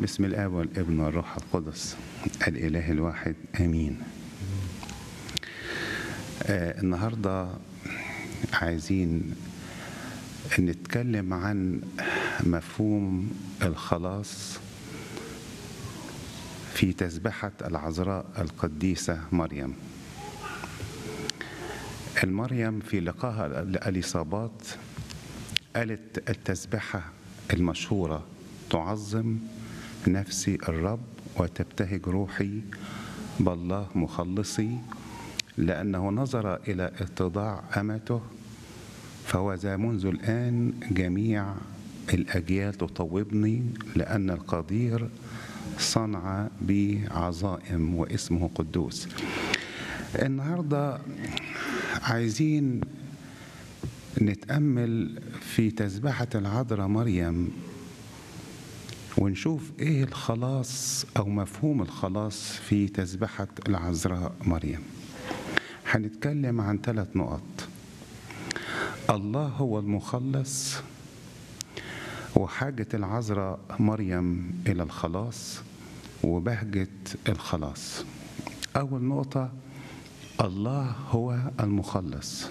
بسم الاب والابن والروح القدس الاله الواحد امين آه النهارده عايزين نتكلم عن مفهوم الخلاص في تسبحه العذراء القديسه مريم المريم في لقاها لاليصابات قالت التسبحه المشهوره تعظم نفسي الرب وتبتهج روحي بالله مخلصي لأنه نظر إلى اتضاع أمته فهو ذا منذ الآن جميع الأجيال تطوبني لأن القدير صنع بي عظائم واسمه قدوس النهارده عايزين نتأمل في تسبحة العذراء مريم ونشوف ايه الخلاص او مفهوم الخلاص في تسبحة العذراء مريم هنتكلم عن ثلاث نقط الله هو المخلص وحاجة العذراء مريم إلى الخلاص وبهجة الخلاص أول نقطة الله هو المخلص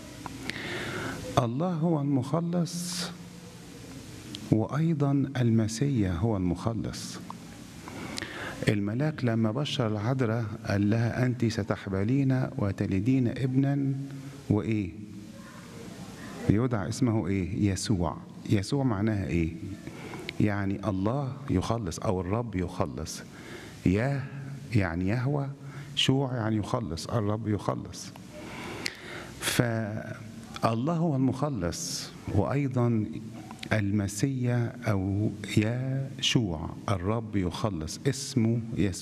الله هو المخلص وايضا المسيا هو المخلص الملاك لما بشر العذراء قال لها انت ستحبلين وتلدين ابنا وايه يدعى اسمه ايه يسوع يسوع معناها ايه يعني الله يخلص او الرب يخلص يا يعني يهوى شوع يعني يخلص الرب يخلص فالله هو المخلص وايضا المسيا او يشوع الرب يخلص اسمه يسوع